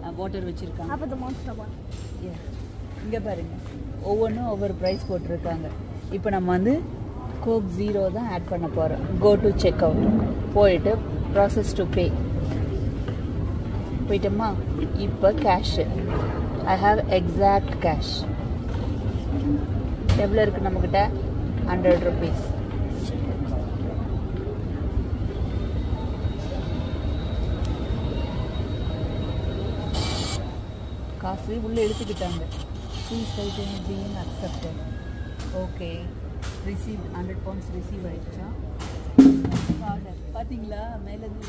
Water வச்சுருக்காங்க அப்போ the monster one. இங்கே பாருங்க ஒவ்வொன்றும் ஒவ்வொரு ப்ரைஸ் போட்டிருக்காங்க இப்போ நம்ம வந்து கோக் ஜீரோ தான் ஆட் பண்ண போகிறோம் கோ டு செக் அவுட் போயிட்டு ப்ராசஸ் டு பே போயிட்டோமா இப்போ cash I have exact cash எவ்வளோ இருக்குது நம்மக்கிட்ட ஹண்ட்ரட் ருபீஸ் காசு உள்ளே எடுத்துக்கிட்டாங்க please item being accepted okay receive hundred pounds receive ஆயிடுச்சா பார்த்தீங்களா மேலேருந்து